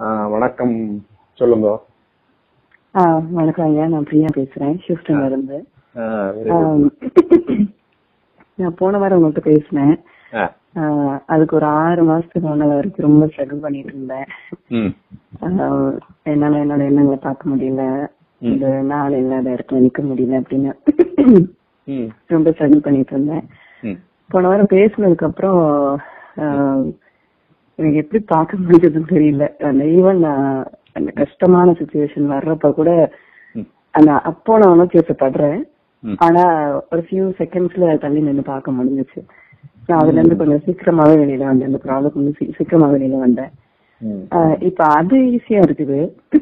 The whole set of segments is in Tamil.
ஆஹ் வணக்கம் சொல்லுங்க ஆ, வணக்கம் ஐயா நான் பிரியா பேசுறேன் ஹியூஸ்டன்ல இருந்து ஆஹ் very ஆ, good. நான் போன வாரம் உங்கள்கிட்ட பேசினேன் ஆஹ் ஆ, அதுக்கு ஒரு ஆறு மாசத்துக்கு முன்னால வரைக்கும் ரொம்ப ஸ்ட்ரகிள் பண்ணிட்டு இருந்தேன் ம் ஆ, என்னால என்னோட எண்ணங்களை பார்க்க முடியல ம். இந்த நாள் இல்லாத இடத்துல நிக்க முடியல அப்படின்னு ம் ரொம்ப ஸ்ட்ரகிள் பண்ணிட்டு இருந்தேன் ம் போன வாரம் பேசுனதுக்கு அப்புறம் ஆ, எனக்கு எப்படி பார்க்க முடியுதுன்னு தெரியல அந்த ஈவன் அந்த கஷ்டமான சுச்சுவேஷன் வர்றப்ப கூட ம். அந்த அப்போ நான் உணர்ச்சி வசப்படுறேன் ம். ஆனா ஒரு ஃபியூ செகண்ட்ஸ்ல தள்ளி நின்று பார்க்க முடிஞ்சுச்சு நான் அதுல இருந்து கொஞ்சம் சீக்கிரமாவே வெளியில வந்தேன் அந்த ப்ராப்ளம் கொஞ்சம் சீ- சீக்கிரமா வெளியில வந்தேன் ம் ஆஹ் இப்ப அது ஈஸியா இருக்குது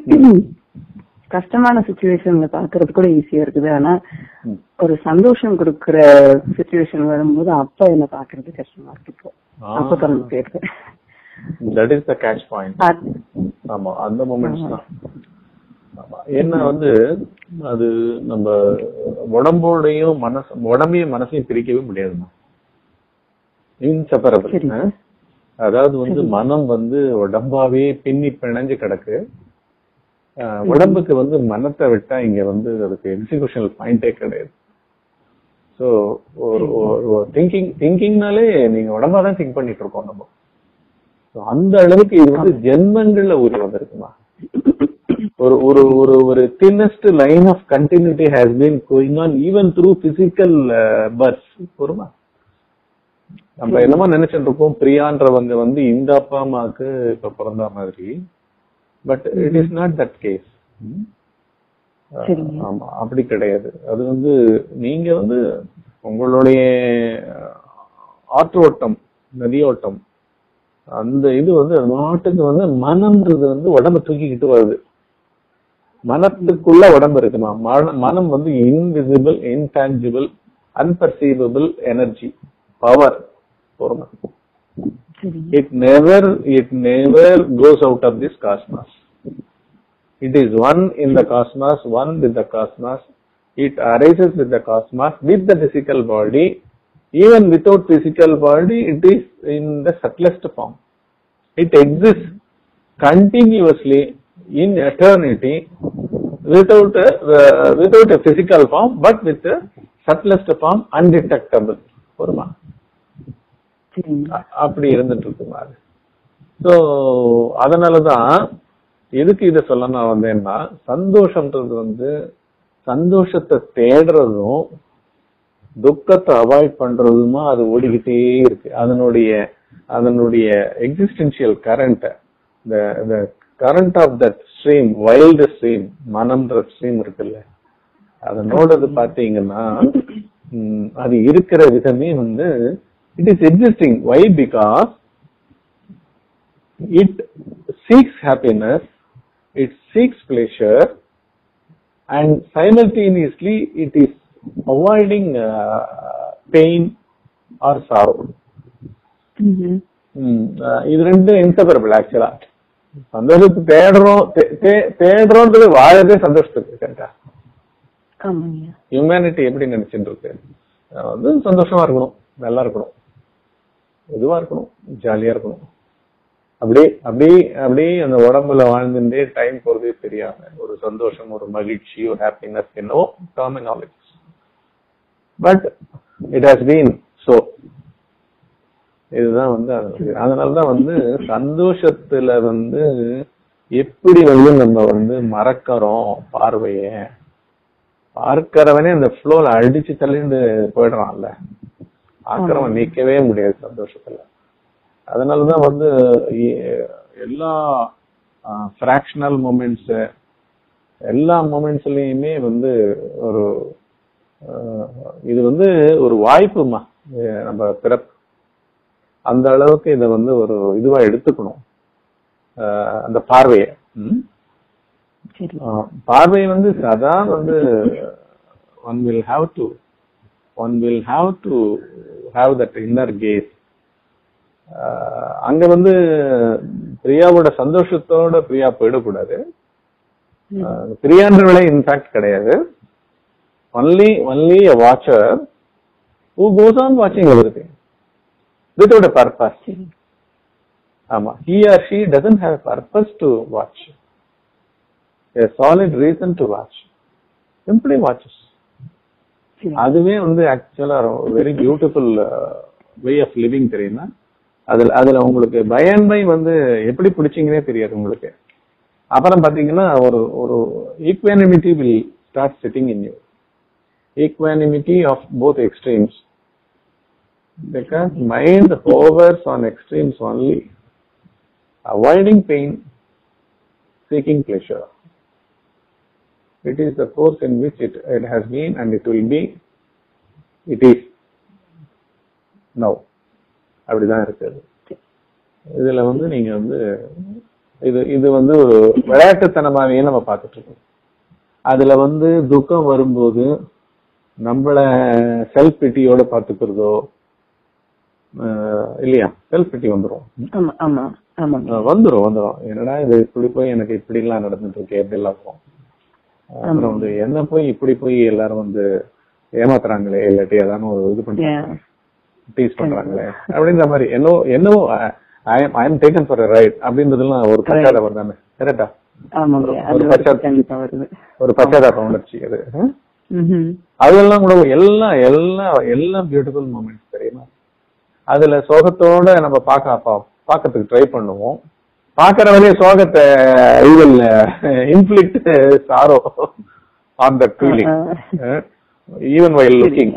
கஷ்டமான சுச்சுவேஷன்ல பாக்குறது கூட ஈஸியா இருக்குது ஆனா ம். ஒரு சந்தோஷம் கொடுக்கற சுச்சுவேஷன் வரும்போது அப்ப என்ன பாக்குறது கஷ்டமா இருக்கு இப்போ அப்ப தொடர்ந்து போயிருது that is the catch point அது- ஆமா அந்த மூமெண்ட்ஸ் தான் ஆமா. ஏன்னா வந்து அது நம்ம உடம்போடையும் மனசு உடம்பையும் மனசையும் பிரிக்கவே முடியாதுமா இன்செப்பரபிள் சரி. அதாவது வந்து மனம் வந்து உடம்பாவே பின்னி பிணைஞ்சு கிடக்கு ஆஹ், உடம்புக்கு வந்து மனத்தை விட்டா இங்க வந்து அதுக்கு எக்ஸிகியூஷனல் பாயிண்டே கிடையாது ஸோ ஒரு திங்கிங் திங்கிங்னாலே நீங்க உடம்பா தான் திங்க் பண்ணிட்டு இருக்கோம் நம்ம So, அந்த அளவுக்கு இது வந்து ஜென்மங்கள்ல ஊறி வந்திருக்குமா ஒரு ஒரு ஒரு ஒரு thinnest line of continuity has been going on even through physical births பொறுமா நம்ம என்னமோ நினைச்சிட்டு இருக்கோம் பிரியான்றவங்க வந்து இந்த அப்பா அம்மாவுக்கு இப்ப பிறந்த மாதிரி but it is not that case சரிங்க. ஆமா அப்படி கிடையாது அது வந்து நீங்க வந்து உங்களுடைய ஆற்றோட்டம் நதியோட்டம் அந்த இது வந்து அது நாட்டுக்கு வந்து மனம்ன்றது வந்து உடம்ப தூக்கிக்கிட்டு வருது மனத்துக்குள்ள உடம்பு இருக்குமா மன- மனம் வந்து invisible intangible unperceivable energy power பொறுமை சரி it never it never goes out of this cosmos it is one in the cosmos one with the cosmos it arises with the cosmos with the physical body even without physical body it is in the subtlest form it exists continuously in eternity without a, uh, without a physical form but with a subtlest form undetectable பொறுமா சரிங்க அ- அப்படி இருந்துட்டு இருக்குமா அது ஸோ அதனாலதான் எதுக்கு இதை சொல்ல நான் வந்தேன்னா சந்தோஷம்ன்றது வந்து சந்தோஷத்தை தேடுறதும் துக்கத்தை அவாய்ட் பண்றதுமா அது ஓடிக்கிட்டே இருக்கு அதனுடைய அதனுடைய existential current the current of that stream wild stream மனம்ன்ற ஸ்ட்ரீம் இருக்குல்ல அதனோடது பாத்தீங்கன்னா ம், அது இருக்கிற விதமே வந்து it is existing why because it seeks happiness, it seeks pleasure, and simultaneously it is avoiding uh, pain or sorrow. ம்ஹும். ம், அஹ் இது ரெண்டும் இன்செப்பரபிள் ஆக்சுவலா சந்தோஷத்தை தேடுறோம் தே- தே- தேடுறோன்றது வாழறதே சந்தோஷத்துக்கு கரெக்டா ஆமாங்க ஹியூமனிட்டி எப்படி நினைச்சிட்டு இருக்கு அஹ் வந்து சந்தோஷமா இருக்கணும் நல்லா இருக்கணும் இதுவா இருக்கணும் ஜாலியா இருக்கணும் அப்படியே அப்படியே அப்படியே அந்த உடம்புல வாழ்ந்துட்டே டைம் போறதே தெரியாம ஒரு சந்தோஷம் ஒரு மகிழ்ச்சி ஒரு ஹாப்பினஸ் என்னவோ terminology but it has been so இதுதான் வந்து அது- அதனாலதான் வந்து சந்தோஷத்துல வந்து எப்படி வந்து நம்ம வந்து மறக்கறோம் பார்வைய பார்க்கிறவனே அந்த ஃப்ளோல அடிச்சு தள்ளிட்டு போயிடுறான்ல ஆக்கிரமம் நீக்கவே முடியாது சந்தோஷத்துல அதனாலதான் வந்து எ- எல்லா ஃபிராக்ஷனல் மூமெண்ட்ஸ் எல்லா மூமெண்ட்ஸ்லயுமே வந்து ஒரு ஆஹ், இது வந்து ஒரு வாய்ப்புமா அஹ் நம்ம பிறப்பு அந்த அளவுக்கு இதை வந்து ஒரு இதுவா எடுத்துக்கணும் ஆஹ், அந்த பார்வையை ம்? சரி ஆஹ் பார்வை வந்து சதா வந்து one will have to one will have to have that inner gaze அங்க வந்து பிரியாவோட சந்தோஷத்தோட பிரியா போயிடக்கூடாது ஆஹ் பிரியான்றவளே இன்ஃபேக்ட் கிடையாது only only a watcher who goes on வாட்சிங் everything without a purpose சரி ஆமா he or she doesn't have a purpose to watch a solid reason to watch simply watches சரி. அதுவே வந்து ஆக்சுவலா very beautiful way of living தெரியுமா அதுல அதுல உங்களுக்கு பை அண்ட் பை வந்து எப்படி பிடிச்சீங்கன்னே தெரியாது உங்களுக்கு அப்புறம் பாத்தீங்கன்னா ஒரு ஒரு equanimity will start sitting in you equanimity of both extremes because mind hovers on extremes only avoiding pain seeking pleasure. It is the course in which it, it has been and it will be, it is now. அப்படிதான் இருக்குது இதுல வந்து நீங்க வந்து இது இது வந்து ஒரு விளையாட்டுத்தனமாவே நம்ம பார்த்துட்டு இருக்கோம் அதுல வந்து துக்கம் வரும்போது நம்மள செல்ஃப் பிட்டியோட பாத்துக்கிறதோ அஹ் இல்லையா செல்ஃப் பிட்டி வந்துரும் ஆமா ஆமா ஆமாங்க அஹ் வந்துரும் வந்துரும் என்னடா இது இப்படி போய் எனக்கு இப்படி எல்லாம் நடந்துட்டு இருக்கு எப்படி எல்லாம் இருக்கும் அப்புறம் வந்து என்ன போய் இப்படி போய் எல்லாரும் வந்து ஏமாத்துறாங்களே இல்லாட்டி ஏதாவது ஒரு இது பண்றாங்க டீஸ் பண்றாங்களே அப்படின்ற மாதிரி என்னவோ என்னவோ I am taken for right அப்படின்றதுலாம் ஒரு பச்சாதாபம் தானே கரெக்டா ஆமாங்க அது ஒரு ஒரு பச்சை- கண்டிப்பா வருது ஒரு பச்சாதாப உணர்ச்சி அது ஹம்? ம்ஹும். அதெல்லாம் கூட எல்லாம் எல்லாம் எல்லாம் பியூட்டிஃபுல் மூமெண்ட்ஸ் தெரியுமா அதுல சோகத்தோட நம்ம பார்க்க பா- பார்க்கறதுக்கு ட்ரை பண்ணுவோம் பாக்குற வரைய சோகத்தை evil inflict sorrow on the feeling even while looking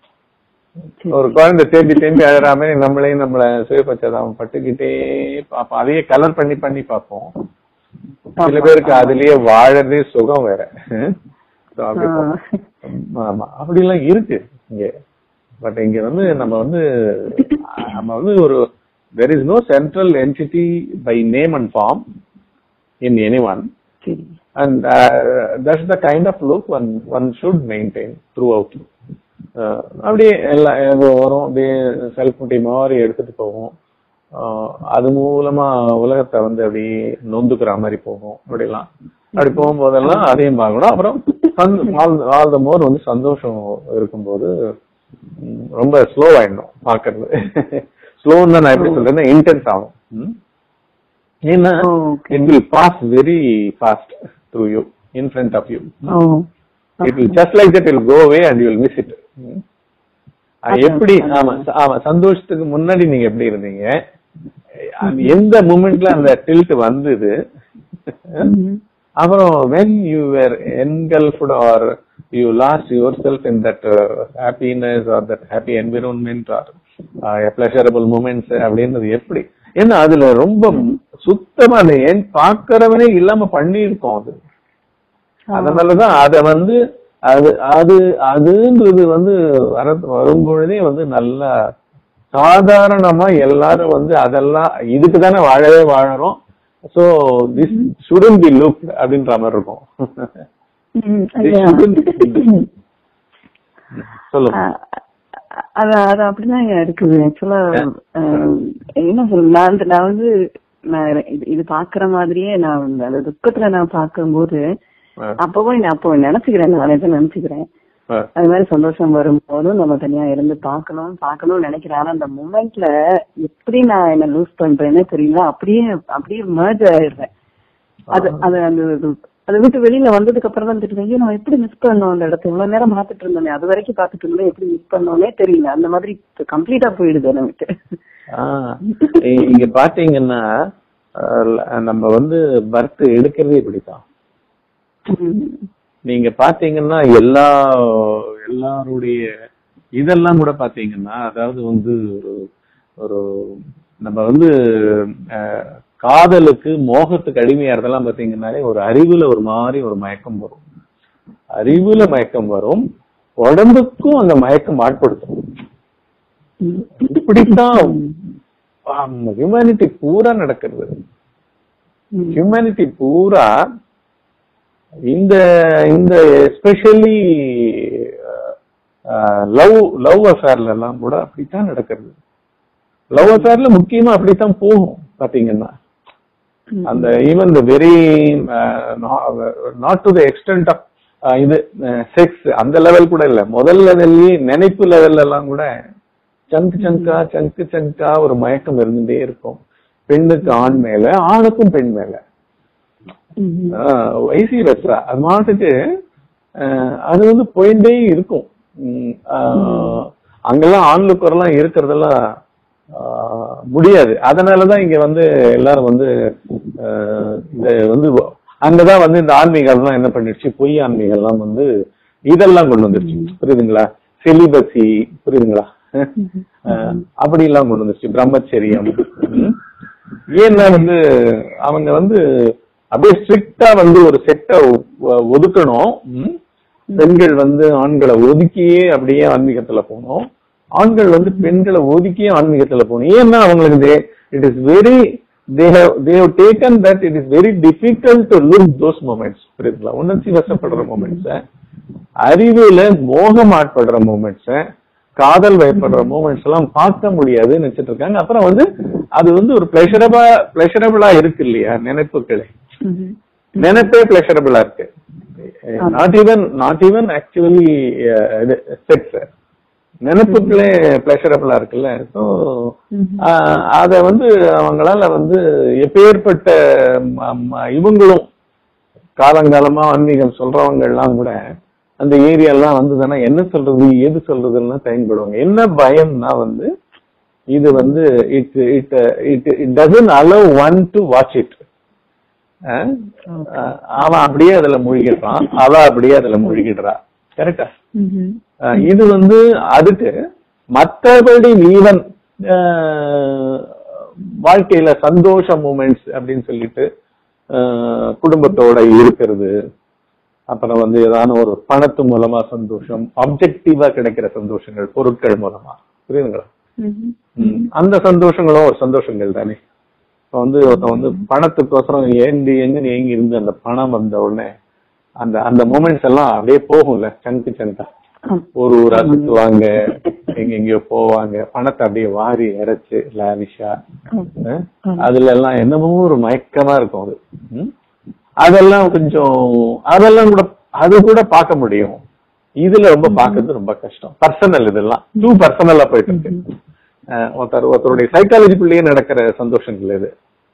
சரி. ஒரு குழந்தை தேம்பி தேம்பி அழற மாதிரி நம்மளையும் நம்மள சுயபச்சதாமம் பட்டுக்கிட்டே பார்ப்போம் அதையே கலர் பண்ணி பண்ணி பார்ப்போம் சில பேருக்கு அதுலயே வாழறதே சுகம் வேற So, அப்படி போ- ஆமா அப்படிலாம் இருக்கு இங்க பட் இங்க வந்து நம்ம வந்து நம்ம வந்து ஒரு there is no central entity by name and form in any one சரி and uh, that's the kind of look one one should maintain throughout Uh, அப்படியே எல்லா ஏதோ வரும் அப்படியே செல்ஃப் முட்டி மாதிரி எடுத்துட்டு போவோம் Uh, அது மூலமா உலகத்தை வந்து அப்படியே நொந்துக்கிற மாதிரி போகும் அப்படிலாம் அப்படி போகும்போதெல்லாம் அதையும் பார்க்கணும் அப்புறம் ஆல் த மோர் வந்து சந்தோஷம் இருக்கும்போது ம், ரொம்ப ஸ்லோ ஆயிடணும் பாக்குறது ஸ்லோன்னு தான் நான் எப்படி சொல்றேன்னா இன்டென்ஸ் ஆகும் ம்? ஏன்னா Okay. it will pass very fast through you, in front of you. O It will just like that, it will go away and you will miss it. Hmm. அது எப்படி ஆமா ச- ஆமா சந்தோஷத்துக்கு முன்னாடி நீங்க எப்படி இருந்தீங்க அது எந்த மூமெண்ட்ல அந்த டில்ட் வந்தது ம்ஹும். அப்புறம் when you were engulfed or you lost yourself in that uh, happiness or that happy environment or uh, a pleasurable moments அப்படின்றது எப்படி ஏன்னா அதுல ரொம்ப சுத்தமா அதை ஏன் பாக்குறவனே இல்லாம பண்ணியிருக்கோம் அது அதனாலதான் அத வந்து அது அது அதுன்றது வந்து வர வரும்பொழுதே வந்து நல்லா சாதாரணமா எல்லாரும் வந்து அதெல்லாம் இதுக்கு தானே வாழவே வாழறோம் so this sudden be look அப்படின்ற மாதிரி இருக்கும் ம், This ஐயா. shouldn't- சொல்லுங்க அ- அ- அது அது அப்படிதான் இருக்குது ஆக்சுவலா என்ன சொல்ல நான் வந்து- நான் வந்து நான் இது இது பாக்குற மாதிரியே நான் வந்து அந்த துக்கத்துல நான் பார்க்கும்போது ஆ, அப்பவும் நான் அப்போ நினைச்சுக்கிறேன் நானே தான் நினைச்சுக்கிறேன் ஆ, அது மாதிரி சந்தோஷம் வரும்போதும் நம்ம தனியா இருந்து பார்க்கணும் பார்க்கணும்னு நினைக்கிறேன் ஆனா அந்த மூமெண்ட்ல எப்படி நான் என்ன லூஸ் பண்றேன்னே தெரியல அப்படியே அப்படியே merge ஆயிடுறேன் அது அது அந்த இது- அதை விட்டு வெளியில வந்ததுக்கு அப்புறம் தான் தெரியுது ஐயோ நம்ம எப்படி மிஸ் பண்ணோம் அந்த இடத்த இவ்வளவு நேரம் பார்த்துட்டு இருந்தோமே அது வரைக்கும் பார்த்துட்டு இருந்தோம் எப்படி மிஸ் பண்ணோம்னே தெரியல அந்த மாதிரி கம்ப்ளீட்டா போயிடுது நமக்கு ஆ, இ- இங்க பாத்தீங்கன்னா அஹ், நம்ம வந்து பர்த் எடுக்கிறதே இப்படித்தான் உம். நீங்க பாத்தீங்கன்னா எல்லா எல்லாருடைய இதெல்லாம் கூட பாத்தீங்கன்னா அதாவது வந்து ஒரு ஒரு நம்ம வந்து அஹ், காதலுக்கு மோகத்துக்கு அடிமையா இருந்தெல்லாம் பாத்தீங்கன்னாலே ஒரு அறிவுல ஒரு மாதிரி ஒரு மயக்கம் வரும் அறிவுல மயக்கம் வரும் உடம்புக்கும் அந்த மயக்கம் ஆட்படுத்தும் இப்படித்தான் ஹியூமனிட்டி பூரா நடக்கிறது உம். ஹியூமனிட்டி பூரா இந்த இந்த எஸ்பெஷலி லவ் லவ் அஃபேர்ல எல்லாம் கூட அப்படித்தான் நடக்கிறது லவ் அஃபேர்ல முக்கியமா அப்படித்தான் போகும் பாத்தீங்கன்னா அந்த even the very not to the extent of இது செக்ஸ் அந்த லெவல் கூட இல்ல முதல் லெவல்லயே நினைப்பு லெவல்ல எல்லாம் கூட சங்கு சங்கா சங்கு சங்கா ஒரு மயக்கம் இருந்துட்டே இருக்கும் பெண்ணுக்கு ஆண் மேல ஆணுக்கும் பெண் மேல வைசி வெஸ்ரா அது மாட்டுக்கு ஆஹ், அது வந்து போயிட்டே இருக்கும் உம், ஆஹ், அங்கெல்லாம் ஆண்லுக்கு எல்லாம் இருக்கிறதெல்லாம் ஆஹ், முடியாது அதனாலதான் இங்க வந்து எல்லாரும் வந்து ஆஹ், இந்த வந்து அங்கதான் வந்து இந்த ஆன்மீகம்லாம் என்ன பண்ணிடுச்சு பொய் ஆன்மீகம்லாம் வந்து இதெல்லாம் கொண்டு வந்துருச்சு புரியுதுங்களா செலிபசி புரியுதுங்களா ஆஹ், அப்படி எல்லாம் கொண்டு வந்துருச்சு பிரம்மச்சரியம் உம். ஏன்னா வந்து அவங்க வந்து அப்படியே ஸ்ட்ரிக்டா வந்து ஒரு செட்டை ஒதுக்கணும் ம்? பெண்கள் வந்து ஆண்களை ஒதுக்கியே அப்படியே ஆன்மீகத்துல போகணும் ஆண்கள் வந்து பெண்களை ஒதுக்கியே ஆன்மீகத்துல போகணும் ஏன்னா அவங்களுக்கு it is very they have they have taken that it is very difficult to live those moments புரியுதுங்களா உணர்ச்சி வசப்படுற மூமெண்ட்ஸ் அறிவுல மோகம் ஆட்படுற மூமெண்ட்ஸ் காதல் வயப்படுற மூமெண்ட்ஸ் எல்லாம் பார்க்க முடியாதுன்னு நினைச்சிட்டு இருக்காங்க அப்புறம் வந்து அது வந்து ஒரு பிளஷரபா பிளஷரபிளா இருக்கு இல்லையா நினைப்புகளே நினைப்பே பிளஷரபிளா இருக்கு not even not even actually sex நினைப்புகளே பிளஷரபிளா இருக்குல்ல ஸோ அத வந்து அவங்களால வந்து எப்பேற்பட்ட ம- ம- இவங்களும் காலங்காலமா ஆன்மீகம் சொல்றவங்க எல்லாம் கூட அந்த ஏரியா எல்லாம் வந்ததுன்னா என்ன சொல்றது எது சொல்றதுன்னு தயன்படுவாங்க என்ன பயம்னா வந்து இது வந்து it it it it doesn't allow one to watch it அவன் அப்படியே அதுல மூழ்கிடுறான் அவ அப்படியே அதுல மூழ்கிடுறா கரெக்டா அஹ் இது வந்து அதுக்கு மற்றபடி ஈவன் வாழ்க்கையில சந்தோஷ மூமெண்ட்ஸ் அப்படின்னு சொல்லிட்டு அஹ், குடும்பத்தோட இருக்கிறது அப்புறம் வந்து ஏதான ஒரு பணத்து மூலமா சந்தோஷம் ஆப்ஜெக்டிவா கிடைக்கிற சந்தோஷங்கள் பொருட்கள் மூலமா புரியுதுங்களா ம். அந்த சந்தோஷங்களும் ஒரு சந்தோஷங்கள் தானே இப்ப வந்து ஒருத்தன் வந்து பணத்துக்கோசரம் ஏண்டி எங்க ஏங்கி இருந்து அந்த பணம் வந்த உடனே அந்த அந்த மூமெண்ட்ஸ் எல்லாம் அப்படியே போகும்ல சங்கு சங்கா ஒரு ஊரா சுத்துவாங்க எங்க எங்கேயோ போவாங்க பணத்தை அப்படியே வாரி இறைச்சு லாவிஷா அதுல எல்லாம் என்னமோ ஒரு மயக்கமா இருக்கும் அது ம்? அதெல்லாம் கொஞ்சம் அதெல்லாம் கூட அது கூட பார்க்க முடியும் இதுல ரொம்ப பார்க்கிறது ரொம்ப கஷ்டம் பர்சனல் இதெல்லாம் டூ பர்சனலா போயிட்டு இருக்கு அஹ் ஒருத்தர் ஒருத்தருடைய சைக்காலஜிக்குள்ளேயே நடக்கிற சந்தோஷங்கள் இது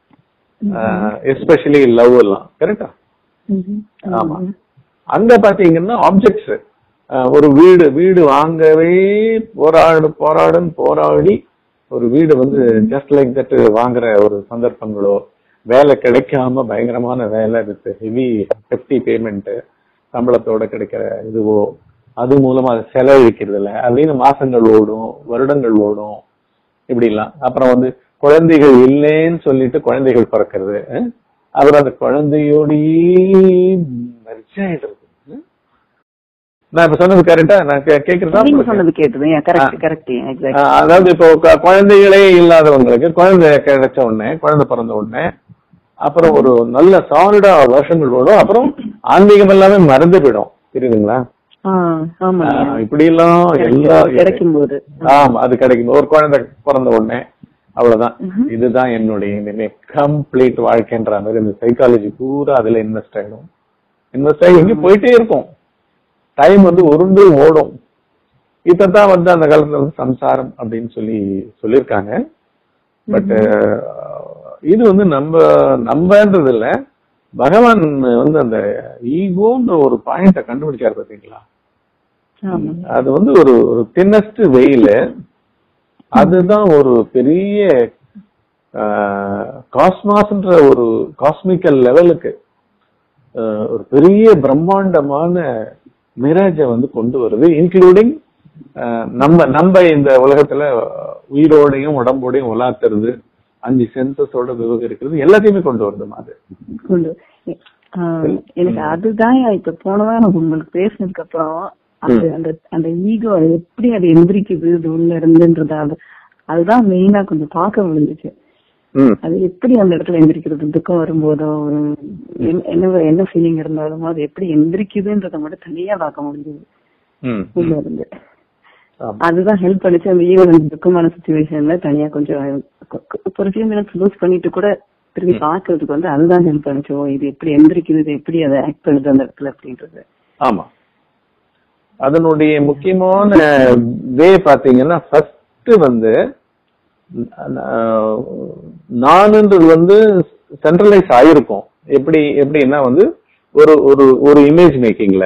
எஸ்பெஷலி லவ் எல்லாம் கரெக்டா ஆமா அங்க பாத்தீங்கன்னா ஆப்ஜெக்ட்ஸ் ஒரு வீடு வீடு வாங்கவே போராடு போராடுன்னு போராடி ஒரு வீடு வந்து ஜஸ்ட் லைக் தட் வாங்குற ஒரு சந்தர்ப்பங்களோ வேலை கிடைக்காம பயங்கரமான வேலை வித் ஹெவி ஹெஃப்டி பேமெண்ட் சம்பளத்தோட கிடைக்கிற இதுவோ அது மூலமா அதை செலவழிக்கிறது இல்ல அப்படின்னு மாசங்கள் ஓடும் வருடங்கள் ஓடும் இப்படிலாம் அப்புறம் வந்து குழந்தைகள் இல்லைன்னு சொல்லிட்டு குழந்தைகள் பிறக்கிறது அஹ் அப்புறம் அந்த குழந்தையோடயே merge ஆயிடுறது ம்? நான் இப்ப சொன்னது கரெக்டா நான் கே- கேக்குறதா நீங்க உங்களுக்கு? சொன்னது கேட்டது கரெக்ட் கரெக்ட் எக்ஸாக்ட் ஆஹ் அதாவது இப்போ கு- குழந்தைகளே இல்லாதவங்களுக்கு குழந்தை கிடைச்ச உடனே குழந்தை பிறந்த உடனே அப்புறம் ஒரு நல்ல சாலிடா வருஷங்கள் ஓடும் அப்புறம் ஆன்மீகம் எல்லாமே மறந்து போயிடும் புரியுதுங்களா ஆமா ஆஹ் இப்படி எல்லாம் எல்லா கிடைக்கும் போது ஆமா அது கிடைக்கும் ஒரு குழந்தை பிறந்த உடனே அவ்வளவுதான் இதுதான் என்னுடைய இனிமே கம்ப்ளீட் வாழ்க்கைன்ற மாதிரி இந்த சைக்காலஜி பூரா அதுல இன்வெஸ்ட் ஆயிடும் இன்வெஸ்ட் ஆகி எங்க போயிட்டே இருக்கும் டைம் வந்து உருண்டு ஓடும் இப்பதான் வந்து அந்த காலத்துல வந்து சம்சாரம் அப்படின்னு சொல்லி சொல்லியிருக்காங்க பட் இது வந்து நம்ம நம்பன்றது இல்ல பகவான் வந்து அந்த ஈகோன்ற ஒரு பாயிண்ட கண்டுபிடிச்சாரு பாத்தீங்களா ஆமா அது வந்து ஒரு ஒரு தின்னஸ்ட் வெயில அதுதான் ஒரு பெரிய காஸ்மாஸ்ன்ற ஒரு காஸ்மிக்கல் லெவலுக்கு ஒரு பெரிய பிரம்மாண்டமான மிராஜ வந்து கொண்டு வருது இன்க்ளூடிங் நம்ம நம்ம இந்த உலகத்துல உயிரோடையும் உடம்போடையும் உலாத்துறது அஞ்சு சென்சஸோட விவகரிக்கிறது எல்லாத்தையுமே கொண்டு வருது அது கொண்டு ஆஹ் எனக்கு அதுதான் இப்ப போனதா எனக்கு உங்களுக்கு பேசினதுக்கு அப்புறம் அது அந்த அந்த ஈகோ எப்படி அது எந்திரிக்குது இது உள்ள இருந்துன்றது அது அதுதான் மெயினா கொஞ்சம் பார்க்க முடிஞ்சுச்சு ம் அது எப்படி அந்த இடத்துல எந்திரிக்கிறது துக்கம் வரும்போதோ ஒரு என்ன- என்ன என்ன ஃபீலிங் இருந்தாலும் அது எப்படி எந்திரிக்குதுன்றத மட்டும் தனியா பார்க்க முடிஞ்சது ம் உள்ள இருந்து ஆமா. அதுதான் ஹெல்ப் பண்ணுச்சு அந்த ஈவன் அந்த துக்கமான சுச்சுவேஷன்ல தனியா கொஞ்சம் கொ- கொ- ஒரு ஃபியூ மினிட்ஸ் லூஸ் பண்ணிட்டு கூட திரும்பி பாக்குறதுக்கு வந்து அதுதான் ஹெல்ப் பண்ணுச்சு ஓ இது எப்படி எந்திரிக்குது இது எப்படி அதை ஆக்ட் பண்ணுது அந்த இடத்துல அப்படின்றது ஆமா அதனுடைய முக்கியமான வே பாத்தீங்கன்னா ஃபர்ஸ்ட் வந்து அஹ், நான்ன்றது வந்து சென்ட்ரலைஸ் ஆயிருக்கும் எப்படி எப்படின்னா வந்து ஒரு ஒரு ஒரு இமேஜ் மேக்கிங்ல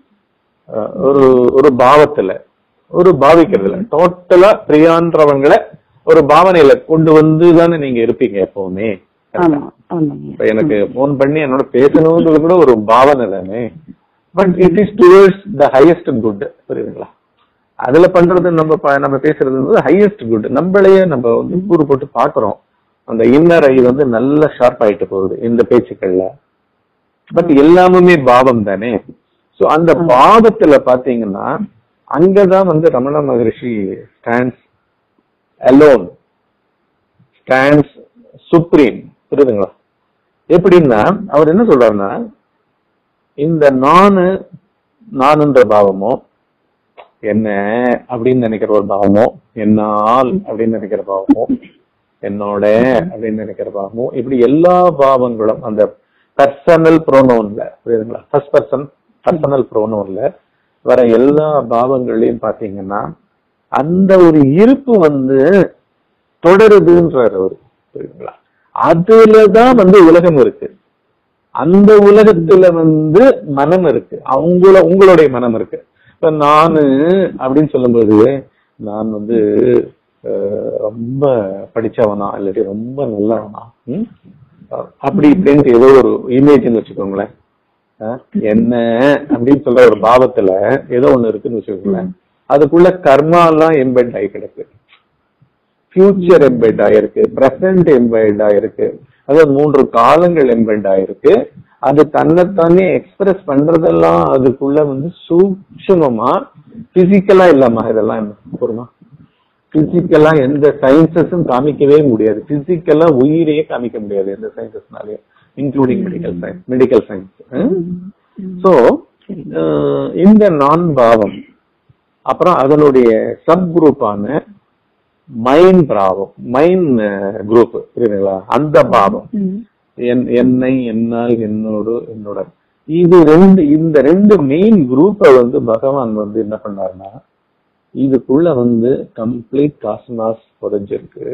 ஒரு ஒரு பாவத்துல ஒரு பாவிக்கிறதுல டோட்டலா பிரியான்றவங்களை ஒரு பாவனையில கொண்டு வந்து தானே நீங்க இருப்பீங்க எப்பவுமே ஆமா ஆமாங்க இப்ப எனக்கு போன் பண்ணி என்னோட பேசணுன்றது கூட ஒரு பாவனை தானே but it is towards the highest good புரியுதுங்களா அதுல பண்றது நம்ம ப- நம்ம பேசுறது வந்து ஹையஸ்ட் குட் நம்மளையே நம்ம வந்து கூறு போட்டு பாக்குறோம் அந்த இன்னர் ஐ வந்து நல்ல ஷார்ப் ஆயிட்டு போகுது இந்த பேச்சுக்கள்ல பட் எல்லாமுமே பாவம் தானே சோ அந்த பாவத்துல பாத்தீங்கன்னா அங்கதான் வந்து Ramana Maharishi stands alone stands supreme புரியுதுங்களா எப்படின்னா அவர் என்ன சொல்றாருன்னா இந்த நானு நானுன்ற பாவமோ என்ன அப்படின்னு நினைக்கிற ஒரு பாவமோ என்னால் அப்படின்னு நினைக்கிற பாவமோ என்னோட அப்படின்னு நினைக்கிற பாவமோ இப்படி எல்லா பாவங்களும் அந்த பர்சனல் ப்ரோனோன்ல புரியுதுங்களா ஃபர்ஸ்ட் பர்சன் பர்சனல் ப்ரோனோன்ல வர எல்லா பாவங்களையும் பாத்தீங்கன்னா அந்த ஒரு இருப்பு வந்து தொடருதுன்றாரு அவரு புரியுதுங்களா அதுலதான் வந்து உலகம் இருக்கு அந்த உலகத்துல வந்து மனம் இருக்கு அவங்கள உங்களுடைய மனம் இருக்கு இப்ப நானு அப்படின்னு சொல்லும்போது நான் வந்து அஹ், ரொம்ப படிச்சவனா இல்லாட்டி ரொம்ப நல்லவனா ம்? அஹ், அப்படி இப்படின்ட்டு ஏதோ ஒரு இமேஜ்னு வச்சுக்கோங்களேன் அஹ், என்ன அப்படின்னு சொல்ற ஒரு பாவத்துல ஏதோ ஒண்ணு இருக்குன்னு வச்சுக்கோங்களேன் அதுக்குள்ள கர்மா எல்லாம் எம்பெட் ஆகி கிடக்கு ஃபியூச்சர் எம்பெட் ஆயிருக்கு பிரசன்ட் எம்பெட் ஆயிருக்கு அதாவது மூன்று காலங்கள் எம்பெட் ஆயிருக்கு அது தன்னைத்தானே எக்ஸ்பிரஸ் பண்றதெல்லாம் அதுக்குள்ள வந்து சூட்சமமா பிசிக்கலா இல்லாமா இதெல்லாம் என்ன பொறுமா பிசிக்கலா எந்த சயின்சஸும் காமிக்கவே முடியாது பிசிக்கலா உயிரையே காமிக்க முடியாது எந்த சயின்சஸ்னாலே including medical science medical science so இந்த நான் பாவம் அப்புறம் அதனுடைய சப் குரூப்பான மைன் பிராவம் மைன் குரூப் புரியுதுங்களா அந்த பாவம் என் என்னை என்னால் என்னோடு என்னோட இது ரெண்டு இந்த ரெண்டு மெயின் குரூப்பை வந்து பகவான் வந்து என்ன பண்ணாருன்னா இதுக்குள்ள வந்து கம்ப்ளீட் காஸ்மாஸ் புதைஞ்சிருக்கு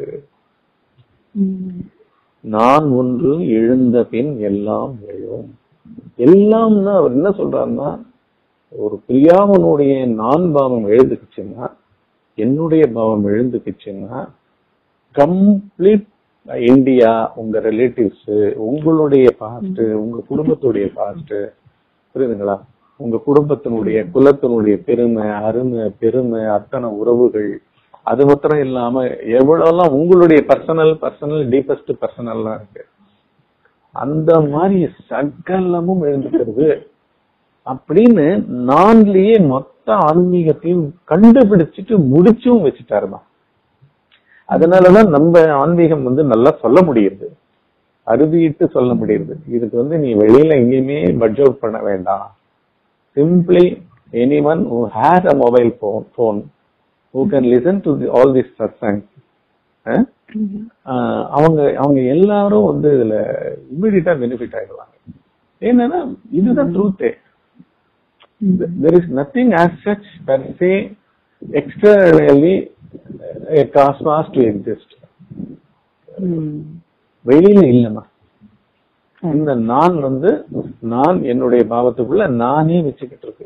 நான் ஒன்று எழுந்த பின் எல்லாம் எழும் எல்லாம்னா அவர் என்ன சொல்றாருன்னா ஒரு பிரியாமனுடைய நான் பாவம் எழுதுக்குச்சுன்னா என்னுடைய பாவம் எழுந்துக்குச்சுன்னா கம்ப்ளீட் இந்தியா உங்க ரிலேட்டிவ்ஸ் உங்களுடைய பாஸ்ட் உங்க குடும்பத்துடைய பாஸ்ட் புரியுதுங்களா உங்க குடும்பத்தினுடைய குலத்தினுடைய பெருமை அருமை பெருமை அத்தனை உறவுகள் அது மாத்திரம் இல்லாம எவ்வளவுலாம் உங்களுடைய பர்சனல் பர்சனல் டீபஸ்ட் பர்சனல்லாம் இருக்கு அந்த மாதிரி சகலமும் எழுந்துக்கிறது அப்படின்னு நான்லயே மொத்த ஆன்மீகத்தையும் கண்டுபிடிச்சிட்டு முடிச்சும் வச்சுட்டாருமா அதனாலதான் நம்ம ஆன்மீகம் வந்து நல்லா சொல்ல முடியுது அறுதிட்டு சொல்ல முடியுது இதுக்கு வந்து நீ வெளியில எங்கேயுமே பட்ஜ் அவுட் பண்ண வேண்டாம் simply any one who has a mobile phone phone who can listen to all this satsang அவங்க அவங்க எல்லாரும் வந்து இதுல இம்மிடியட்டா பெனிஃபிட் ஆயிடுவாங்க என்னன்னா இதுதான் ட்ரூத்தே there is nothing as such per se externally a cosmos to exist வெளியில இல்லம்மா இந்த நான் வந்து நான் என்னுடைய பாவத்துக்குள்ள நானே வச்சுக்கிட்டு இருக்கு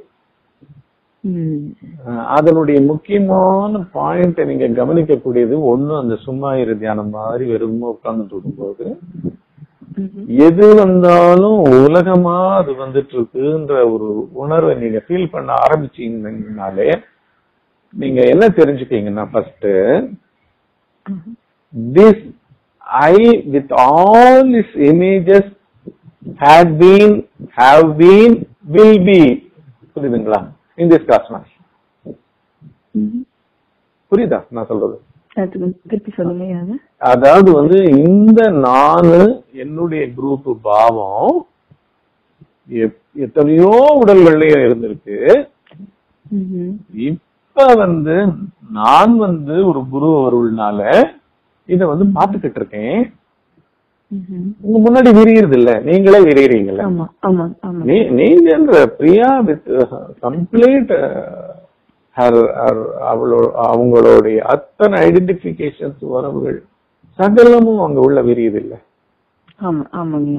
அஹ் அதனுடைய முக்கியமான பாயிண்ட் நீங்க கவனிக்கக்கூடியது ஒண்ணு அந்த சும்மா இரு தியானம் மாதிரி வெறும உட்கார்ந்துட்டு இருக்கும்போது எது வந்தாலும் உலகமா அது வந்துட்டு இருக்குன்ற ஒரு உணர்வை நீங்க ஃபீல் பண்ண ஆரம்பிச்சீங்கனாலே நீங்க என்ன தெரிஞ்சுக்கீங்கன்னா first this I with all is images had been have been will be புரியுதுங்களா இன் திஸ் காஸ்மாஸ் புரியுதா நான் சொல்றது திருப்பி சொல்லுங்க அது அதாவது வந்து இந்த நானு என்னுடைய குரூப் பாவம் எப்- எத்தனையோ உடல்கள்லயும் இருந்திருக்கு இப்ப வந்து நான் வந்து ஒரு குரு அருள்னால இத வந்து பாத்துக்கிட்டு இருக்கேன் உங்க முன்னாடி விரியுறது இல்ல நீங்களே விரியுறீங்கல்ல ஆமா ஆமா ஆமா நீ நீங்கன்ற பிரியா வித் கம்ப்ளீட் அவளோட அவங்களுடைய அத்தனை ஐடென்டிபிகேஷன்ஸ் உறவுகள் சகலமும் அங்க உள்ள விரியுது இல்ல ஆமா ஆமாங்க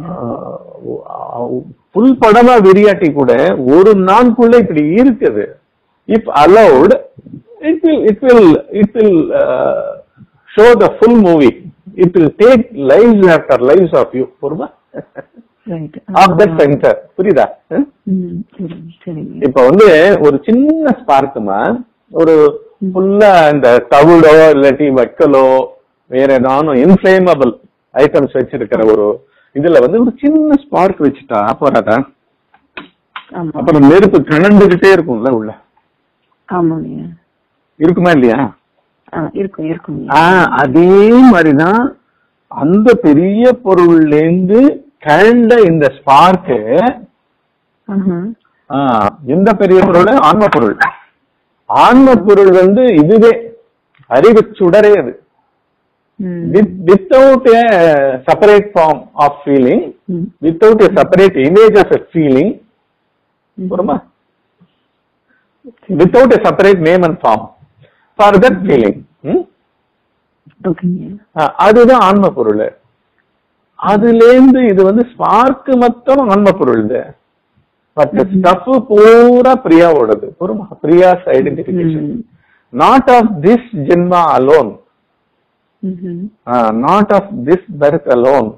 புல் படமா விரியாட்டி கூட ஒரு நான்குள்ள இப்படி இருக்குது if allowed it will it will it will show the full movie it will take lives after lives of you பொறுமா ரைட் ஆஃப் தட் சென்டர் புரியுதா ம்? ம் சரி சரிங்க இப்ப வந்து ஒரு சின்ன ஸ்பார்க்குமா ஒரு ஃபுல்லா இந்த தவிடோ இல்லாட்டி வைக்கலோ வேற ஏதானும் இன்ஃபிளேமபிள் ஐட்டம்ஸ் வச்சிருக்கிற ஒரு இதுல வந்து ஒரு சின்ன ஸ்பார்க் வச்சுட்டா போறாதா ஆமா அப்புறம் நெருப்பு கணண்டுகிட்டே இருக்கும்ல உள்ள ஆமாங்க இருக்குமா இல்லையா ஆ இருக்கும் இருக்குங்க ஆஹ் அதே மாதிரிதான் அந்த பெரிய பொருள்ல இருந்து கழண்ட இந்த ஸ்பார்க்கு ஆஹா. எந்த பெரிய பொருள் ஆன்ம பொருள் ஆன்ம பொருள் வந்து இதுவே அறிவு சுடரே அது ம். Without a separate form of feeling ம். Without a separate image of a feeling புரியுமா without a separate name and form for that feeling ஓகேங்க அதுதான் ஆன்ம பொருள் அதுல இருந்து இது வந்து ஸ்பார்க் மொத்தம் ஆன்ம பொருள் இது பட் ஸ்டஃப் பூரா பிரியாவோடது புரியுமா பிரியாஸ் ஐடென்டிபிகேஷன் ம். Not of this janma alone ம்ஹும். Not of this birth alone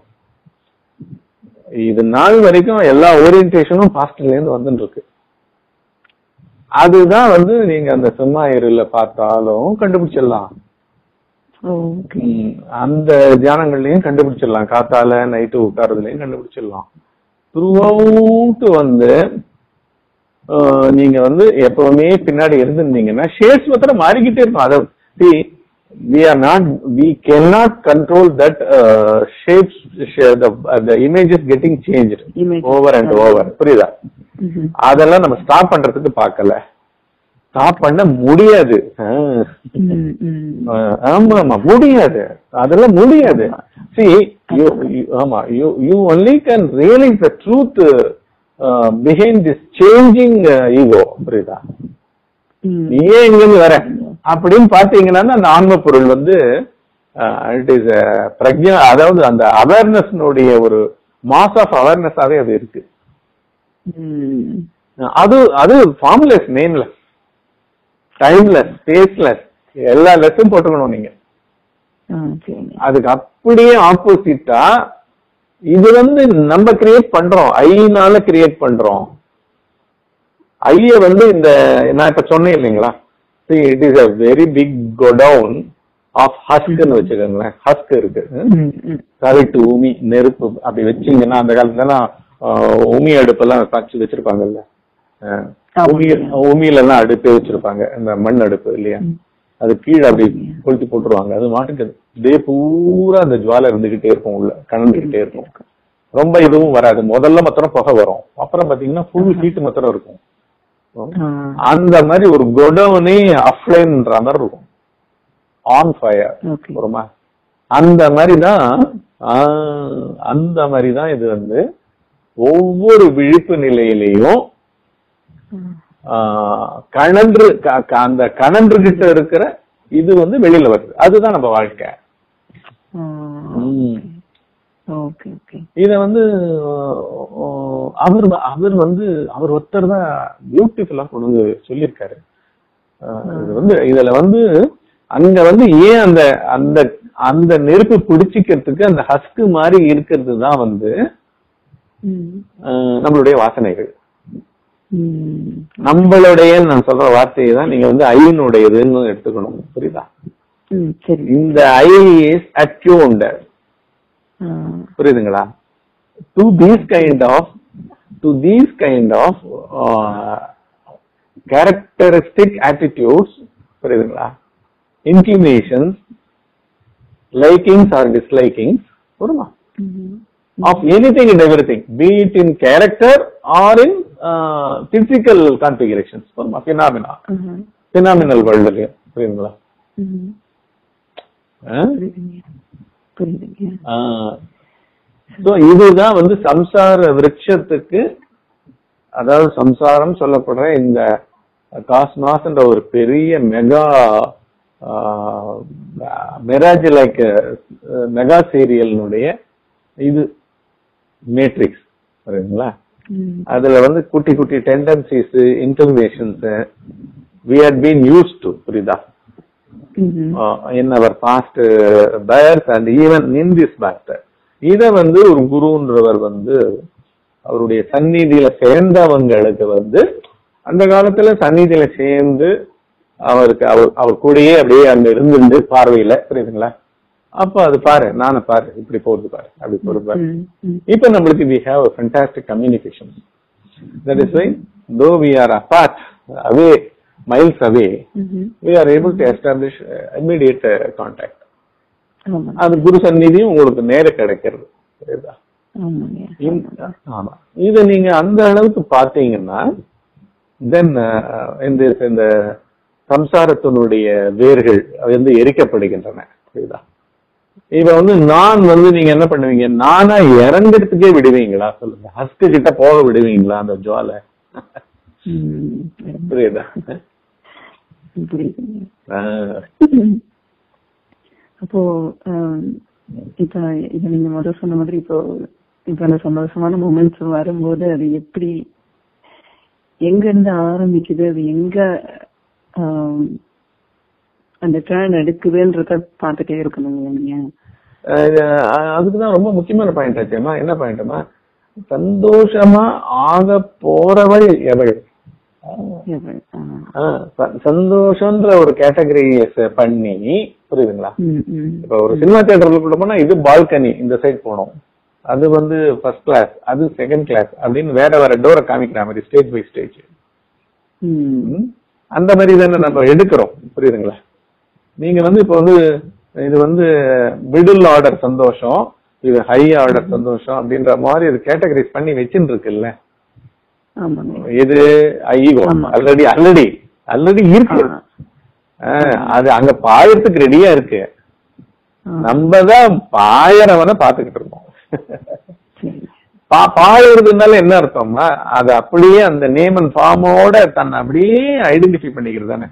இது நாள் வரைக்கும் எல்லா ஓரியன்டேஷனும் பாஸ்ட்ல இருந்து வந்துட்டு இருக்கு அதுதான் வந்து நீங்க அந்த சும்மா இருல பார்த்தாலும் கண்டுபிடிச்சிடலாம் ஓகே ம், அந்த தியானங்கள்லயும் கண்டுபிடிச்சிடலாம் காத்தால நைட்டு உட்கார்றதுலயும் கண்டுபிடிச்சிடலாம் த்ரூ அவுட் வந்து அஹ், நீங்க வந்து எப்பவுமே பின்னாடி இருந்திருந்தீங்கன்னா ஷேட்ஸ் மாத்திரம் மாறிக்கிட்டே இருக்கும் அதை see we are not we cannot control that uh, shapes sh- the the image is getting changed Image. over and over புரியுதா ம்ஹும். அதெல்லாம் நம்ம ஸ்டாப் பண்றதுக்கு பார்க்கல ஸ்டாப் பண்ண முடியாது ஆஹ். ம், ம். ஆஹ் ஆமா ஆமா முடியாது அதெல்லாம் முடியாது see you, you ஆமா you you only can realize the truth uh, behind this changing uh, ego புரியுதா ம். நீ ஏன் இங்க இருந்து வர அப்படின்னு பாத்தீங்கன்னா அந்த ஆன்ம பொருள் வந்து இட் இஸ் பிரக்ஞா அதாவது அந்த அவேர்னஸ்னுடைய ஒரு மாஸ் ஆஃப் அவேர்னஸாவே அது இருக்கு ம். அது அது ஃபார்ம்லெஸ் நேம்லெஸ் டைம்லெஸ் ஸ்பேஸ்லெஸ் எல்லா லெஸ்ஸும் போட்டுக்கணும் நீங்க ஆ, சரிங்க அதுக்கு அப்படியே ஆப்போசிட்டா இது வந்து நம்ம கிரியேட் பண்றோம் ஐனால கிரியேட் பண்றோம் ஐய வந்து இந்த நான் இப்ப சொன்னேன் இல்லைங்களா it is a very big godown of ஹஸ்க்னு வச்சுக்கோங்களேன் ஹஸ்க் இருக்கு ம், ம். கவிட்டு உமி நெருப்பு அப்படி வச்சீங்கன்னா அந்த காலத்துலலாம் ஆஹ், உமி அடுப்பெல்லாம் காய்ச்சி வச்சிருப்பாங்கல்ல ஆஹ், ஆமா. உமி உமியில எல்லாம் அடுப்பே வச்சிருப்பாங்க இந்த மண் அடுப்பு இல்லையா அது கீழே அப்படி கொளுத்தி போட்டுருவாங்க அது மாட்டுக்கு டே பூரா அந்த ஜுவாலை இருந்துகிட்டே இருக்கும் உள்ள கலந்துகிட்டே இருக்கும் ரொம்ப இதுவும் வராது முதல்ல மாத்திரம் புகை வரும் அப்புறம் பாத்தீங்கன்னா ஃபுல் ஹீட் மாத்திரம் இருக்கும் ஆ, அந்த மாதிரி ஒரு கொடவுனே அஃப்ளைன்ற மாதிரி இருக்கும் ஆன் ஃபயர் ஓகே வருமா அந்த மாதிரி தான் அந்த மாதிரி தான் இது வந்து ஒவ்வொரு விழிப்பு நிலையிலையும் ஆஹ், கணன்று க- க- அந்த கணன்று கிட்ட இருக்கிற இது வந்து வெளியில வருது அதுதான் நம்ம வாழ்க்கை ஆ, ம். ஓகே ஓகே இத வந்து ஆஹ், அவர் வ- அவர் வந்து அவர் ஒருத்தர் தான் பியூட்டிஃபுல்லா கொண்டு வந்து சொல்லியிருக்காரு ஆஹ், இது வந்து இதுல வந்து அங்க வந்து ஏன் அந்த அந்த அந்த நெருப்பு பிடிச்சிக்கிறதுக்கு அந்த ஹஸ்கு மாதிரி இருக்கிறது தான் வந்து ம், ஆஹ், நம்மளுடைய வாசனைகள் ம். நம்மளுடைய நான் சொல்ற வார்த்தையை தான் நீங்க வந்து ஐனுடையதுன்னு எடுத்துக்கணும் புரியுதா ம், சரி இந்த ஐ இஸ் அட்யூன்ட் ஆ, புரியுதுங்களா to these kind of to these kind of characteristic attitudes புரியுதுங்களா இன்க்ளினேஷன்ஸ் லைக்கிங்ஸ் ஆர் டிஸ்லைக்கிங்ஸ் புரியுமா ம். Of everything and everything be it in character or in physical configurations புரியுமா பினாமினா ஆஹா. பினாமினல் வேர்ல்டுலயும் புரியுதுங்களா ம். ஆ? புரியுதுங்க புரியுதுங்க ஸோ இதுதான் வந்து சம்சார விருட்சத்துக்கு அதாவது சம்சாரம் சொல்லப்படுற இந்த காஸ்மாஸ்ன்ற ஒரு பெரிய மெகா மெராஜ் லைக் மெகா சீரியலினுடைய இது மேட்ரிக்ஸ் சரிங்களா ம். அதுல வந்து குட்டி குட்டி tendencies interventions we had been used to புரியுதா ம்ஹும். In our past fires and even in this factor இத வந்து ஒரு குருன்றவர் வந்து அவருடைய சந்நிதியில சேர்ந்தவங்களுக்கு வந்து அந்த காலத்துல சந்நிதியில சேர்ந்து அவருக்கு அவர் அவர் கூடயே அப்படியே அங்க இருந்துருந்து பார்வையில புரியுதுங்களா அப்ப அது பாரு நானே பாரு இப்படி போகுது பாரு அப்படி போகுது பாரு ம், ம். இப்ப நம்மளுக்கு we have a fantastic communication that is why though we are apart away miles away ம்ஹும். we are able to establish uh, immediate uh, contact ஆமா அது குரு சந்நிதியும் உங்களுக்கு நேர கிடைக்கிறது புரியுதா ஆமாங்க இந்த- ஆமா இத நீங்க அந்த அளவுக்கு பாத்தீங்கன்னா தென் இந்த இந்த சம்சாரத்தினுடைய வேர்கள் வந்து எரிக்கப்படுகின்றன புரியுதா இப்ப வந்து நான் வந்து நீங்க என்ன பண்ணுவீங்க நானா இறங்குறதுக்கே விடுவீங்களா சொல்லுங்க ஹஸ்கு கிட்ட போக விடுவீங்களா அந்த ஜுவாலை ம். புரியுதா புரியுதுங்க ஆஹ் அப்போ ஆம், இப்ப இது நீங்க முதல் சொன்ன மாதிரி இப்போ இப்ப அந்த சந்தோஷமான மூமெண்ட்ஸ் வரும்போது அது எப்படி எங்க இருந்து ஆரம்பிக்குது அது எங்க ஆம், அந்த டேர்ன் எடுக்குதுன்றத பார்த்துட்டே இருக்கணும் நீங்க அஹ் அதுக்குதான் ரொம்ப முக்கியமான பாயிண்ட் ஆச்சுமா என்ன பாயிண்ட்மா சந்தோஷமா ஆக போறவள் எவள் எவ்வளவு, ஆ. ஆஹ் ச- சந்தோஷன்ற ஒரு கேட்டகரி பண்ணி புரியுதுங்களா ம், ம். இப்ப ஒரு சினிமா தியேட்டருக்குள்ள போனா இது பால்கனி இந்த சைடு போனோம் அது வந்து ஃபர்ஸ்ட் கிளாஸ் அது செகண்ட் கிளாஸ் அப்படின்னு வேற வேற டோரை காமிக்கிற மாதிரி ஸ்டேஜ் பை ஸ்டேஜ் ம். அந்த மாதிரி தானே நம்ம எடுக்கிறோம் புரியுதுங்களா நீங்க வந்து இப்ப வந்து இது வந்து மிடில் ஆர்டர் சந்தோஷம் இது ஹை ஆர்டர் சந்தோஷம் அப்படின்ற மாதிரி இது கேட்டகரைஸ் பண்ணி வச்சுட்டு இருக்குல்ல ஆமாங்க இது ஈகோ ஆமா. ஆல்ரெடி ஆல்ரெடி ஆல்ரெடி இருக்கு ஆ. ஆஹ், அது அங்க பாயறதுக்கு ரெடியா இருக்கு ஆ. நம்ம தான் பாயறவனை பாத்துக்கிட்டு இருக்கோம் சரி பா பாயறதுனால என்ன அர்த்தம்னா அது அப்படியே அந்த நேம் அண்ட் ஃபார்மோட தன்னை அப்படியே ஐடென்டிஃபை பண்ணிக்கிறது தானே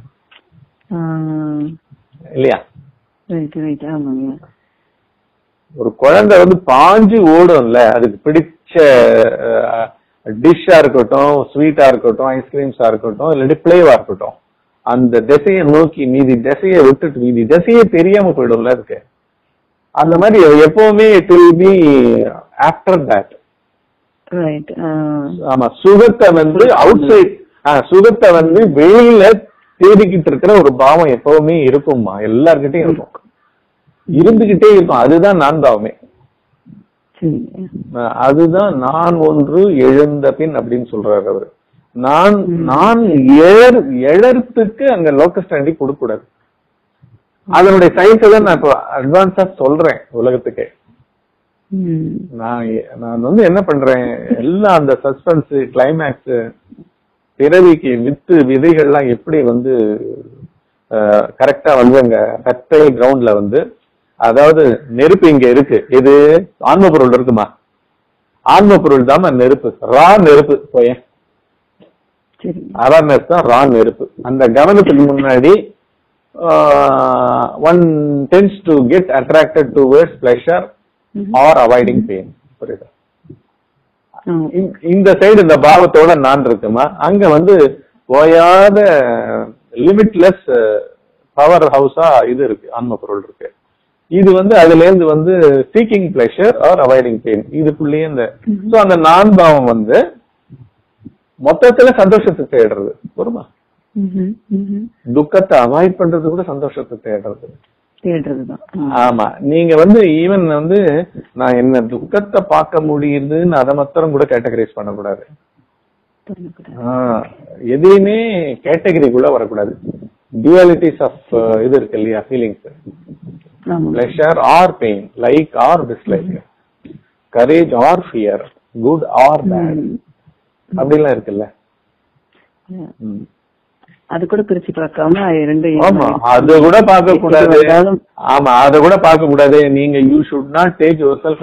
இல்லையா ரைட் ரைட் ஆமாங்க ஒரு குழந்தை வந்து பாஞ்சு ஓடும்ல அதுக்கு பிடிச்ச டிஷ்ஷா இருக்கட்டும் ஸ்வீட்டா இருக்கட்டும் ஐஸ்கிரீம்ஸா இருக்கட்டும் இல்லாட்டி பிளேவா இருக்கட்டும் அந்த திசையை நோக்கி மீதி திசையை விட்டுட்டு மீதி திசையே தெரியாம போயிடும்ல அதுக்கு அந்த மாதிரி எப்பவுமே it will be after that right ஆமா சுகத்தை வந்து அவுட் சைட் சுகத்தை வந்து வெளியில தேடிக்கிட்டு இருக்கிற ஒரு பாவம் எப்பவுமே இருக்கும்மா எல்லார்கிட்டயும் இருக்கும் இருந்துகிட்டே இருக்கும் அதுதான் நான் பாவமே சரிங்க அஹ் அதுதான் நான் ஒன்று எழுந்த பின் அப்படின்னு சொல்றாரு அவரு நான் நான் எழர் எழறதுக்கு அங்க லோக்கல் ஸ்டாண்டி கொடுக்க கூடாது அதனுடைய சயின்ஸ் தான் நான் இப்போ அட்வான்ஸா சொல்றேன் உலகத்துக்கே ம் நான் எ- நான் வந்து என்ன பண்றேன் எல்லாம் அந்த சஸ்பென்ஸ் கிளைமேக்ஸ் பிறவிக்கு வித்து விதைகள்லாம் எப்படி வந்து கரெக்டா வந்து அங்க ஃபெர்டைல் கிரவுண்ட்ல வந்து அதாவது நெருப்பு இங்க இருக்கு இது ஆன்ம பொருள் இருக்குமா ஆன்ம பொருள் தாம நெருப்பு ரா நெருப்பு போயேன் சரிங்க அவேர்னஸ் தான் ரா நெருப்பு அந்த கவனத்துக்கு முன்னாடி one tends to get attracted towards pleasure or avoiding pain புரியுதா ஆ, இந்த- இந்த சைடு இந்த பாவத்தோட நான் இருக்குமா அங்க வந்து ஓயாத லிமிட்லெஸ் பவர் ஹவுஸா இது இருக்கு ஆன்ம பொருள் இருக்கு இது வந்து அதுல இருந்து வந்து seeking pleasure or avoiding pain இதுக்குள்ளேயே இந்த சோ அந்த நான் பாவம் வந்து மொத்தத்துல சந்தோஷத்தை தேடுறது வருமா ம்ஹும், ம்ஹும். துக்கத்தை அவாய்ட் பண்றது கூட சந்தோஷத்தை தேடுறது தேடுறதுதான் ஆ, ஆமா நீங்க வந்து ஈவன் வந்து நான் என்ன துக்கத்தை பார்க்க முடியுதுன்னு அதை மாத்திரம் கூட கேட்டகரைஸ் பண்ணக்கூடாது பண்ணக்கூடாது. ஆஹ், எதையுமே கேட்டகரிக்குள்ள வரக்கூடாது டியூவாலிட்டிஸ் ஆஃப் இது இருக்கு இல்லையா ஃபீலிங்ஸ் ஆமா pleasure or pain like or dislike courage or fear good or bad ம். அப்படிலாம் இருக்குல்ல ம். அது கூட பிரிச்சு பார்க்காம ரெண்டு ஆமா அது கூட பார்க்க கூடாது எது வந்தாலும் ஆமா அத கூட பார்க்க கூடாது நீங்க you should not take yourself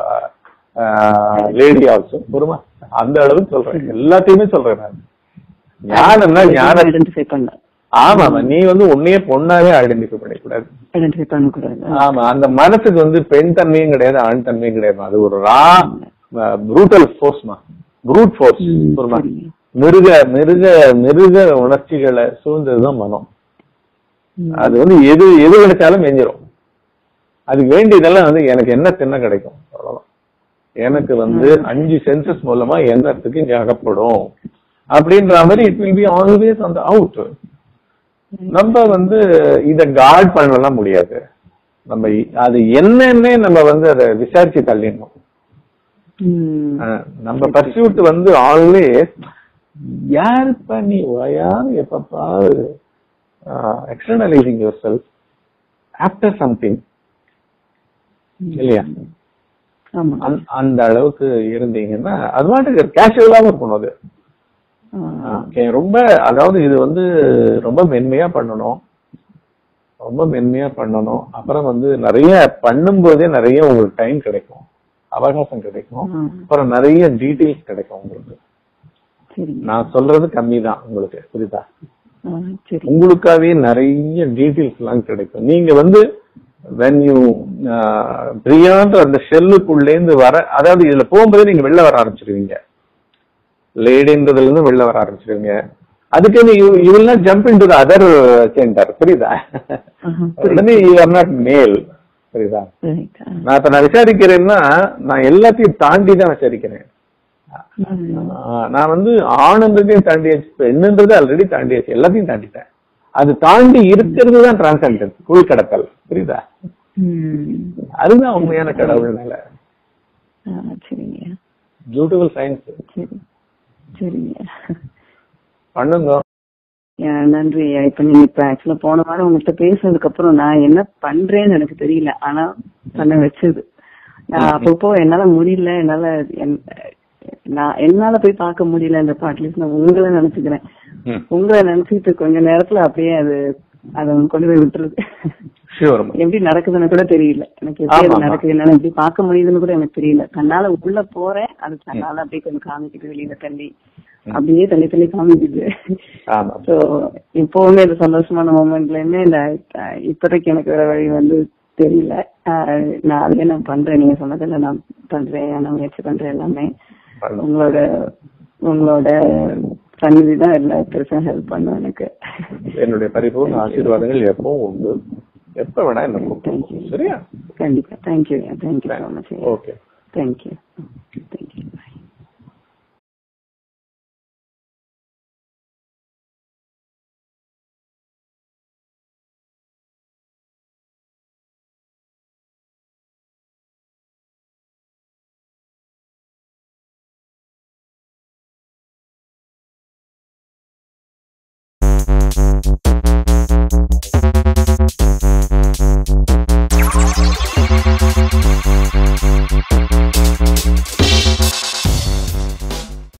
lightly also பொறுமா அந்த அளவுக்கு சொல்றேன் எல்லாத்தையுமே சொல்றேன் நான் ஞானம்னா ஞானம் ஐடென்டிஃபை பண்ண ஆமா நீ வந்து உன்னையே பொண்ணாவே ஐடென்டிஃபை பண்ணிக்கூடாது ஐடென்டிஃபை பண்ண கூடாது ஆமா அந்த மனசுக்கு வந்து பெண் தன்மையும் கிடையாது ஆண் தன்மையும் கிடையாது அது ஒரு ரா ப்ரூட்டல் ஃபோர்ஸ்மா ப்ரூட் ஃபோர்ஸ் ம், ஒருமா சரிங்க. மிருக மிருக மிருக உணர்ச்சிகளை சூழ்ந்ததுதான் மனம் ம். அது வந்து எது எது கிடைச்சாலும் மெஞ்சிரும் அதுக்கு வேண்டியதெல்லாம் வந்து எனக்கு என்ன தின்ன கிடைக்கும் அவ்வளவுதான் எனக்கு வந்து அஞ்சு சென்சஸ் மூலமா எண்ணத்துக்கு இங்க அகப்படும் அப்படின்ற மாதிரி இட் வில் பி ஆல்வேஸ் அந்த அவுட் நம்ம வந்து இத காட் பண்ணலாம் முடியாது நம்ம இ- அது என்னன்னே நம்ம வந்து அதை விசாரிச்சு தள்ளிடணும் ம். அஹ் நம்ம பர்சியூட் வந்து ஆல்வேஸ் யாருப்பா நீ யாரு எப்ப பாரு externalising yourself after something இல்லையா ஆமா அந்த- அந்த அளவுக்கு இருந்தீங்கன்னா அது பாட்டுக்கு கேஷுவலாவும் இருக்கணும் அது ஆ. Okay, ரொம்ப அதாவது இது வந்து ரொம்ப மென்மையா பண்ணணும் ரொம்ப மென்மையா பண்ணணும் அப்புறம் வந்து நிறைய பண்ணும்போதே நிறைய உங்களுக்கு டைம் கிடைக்கும் அவகாசம் கிடைக்கும் ஆ. அப்புறம் நிறைய டீடைல்ஸ் கிடைக்கும் உங்களுக்கு சரிங்க நான் சொல்றது கம்மி தான் உங்களுக்கு புரியுதா ஆ, சரி உங்களுக்காகவே நிறைய டீடைல்ஸ் எல்லாம் கிடைக்கும் நீங்க வந்து வென் யூ பிரியான்ற அந்த ஷெல்லுக்குள்ளேந்து வர அதாவது இதுல போகும்போது நீங்க வெளில வர ஆரம்பிச்சிருவீங்க லேடின்றதுல இருந்து வெளில வர ஆரம்பிச்சிருவீங்க அதுக்கு you you will not jump into other centre புரியுதா ஆஹா, உடனே யூ ஆர் நாட் மேல் புரியுதா Right. ஆ. நான் இப்ப நான் விசாரிக்கிறேன்னா நான் எல்லாத்தையும் தாண்டி தான் விசாரிக்கிறேன் ம். ஆஹ் நான் வந்து ஆணுன்றதையும் தாண்டியாச்சு பெண்ணுன்றது ஆல்ரெடி தாண்டியாச்சு எல்லாத்தையும் தாண்டிட்டேன் அது தாண்டி இருக்கிறது தான் டிரான்சென்டன்ஸ் உள்கடத்தல் புரியுதா ம். அதுதான் உண்மையான கடவுள் நிலை ஆ, சரிங்க பியூட்டிஃபுல் சயின்ஸ் சரி சரிங்க பண்ணுங்க ஆ, நன்றி ஐயா. இப்ப நீங்க இப்ப ஆக்சுவலா போன வாரம் உங்ககிட்ட பேசுனதுக்கு அப்புறம் நான் என்ன பண்றேன்னு எனக்கு தெரியல ஆனா பண்ண வச்சது நான் அப்பப்போ என்னால முடியல என்னால என்- நான் என்னால போய் பார்க்க முடியல இந்த அட்லீஸ்ட் நான் உங்களை நினைச்சுக்கிறேன் ம். உங்களை நினைச்சிட்டு கொஞ்ச நேரத்துல அப்படியே அது அதை கொண்டு போய் விட்டுருது ஷூர் எப்படி நடக்குதுன்னு கூட தெரியல எனக்கு எப்படி ஆமா, அது ஆமா. நடக்குது என்னால எப்படி பார்க்க முடியுதுன்னு கூட எனக்கு தெரியல தன்னால உள்ள போறேன் அது தன்னால அப்படியே கொஞ்சம் காமிக்குது வெளியில தள்ளி அப்படியே தள்ளி தள்ளி காமிக்குது ஆமா சோ இப்பவுமே இந்த சந்தோஷமான மூமெண்ட்லயுமே இந்த அஹ், இப்போதைக்கு எனக்கு வேற வழி வந்து தெரியல அஹ், நான் அதுவே நான் பண்றேன் நீங்க சொன்னதுல நான் பண்றேன் நான் முயற்சி பண்றேன் எல்லாமே பண்ணுங்க. உங்களோட உங்களோட சந்நிதி தான் எல்லா பெருசா ஹெல்ப் பண்ணும் எனக்கு என்னுடைய பரிபூர்ண ஆசீர்வாதங்கள் எப்பவும் உண்டு எப்ப வேணா என்ன கூப்பிடுங்க சரியா கண்டிப்பா thank you thank you so much okay thank you thank you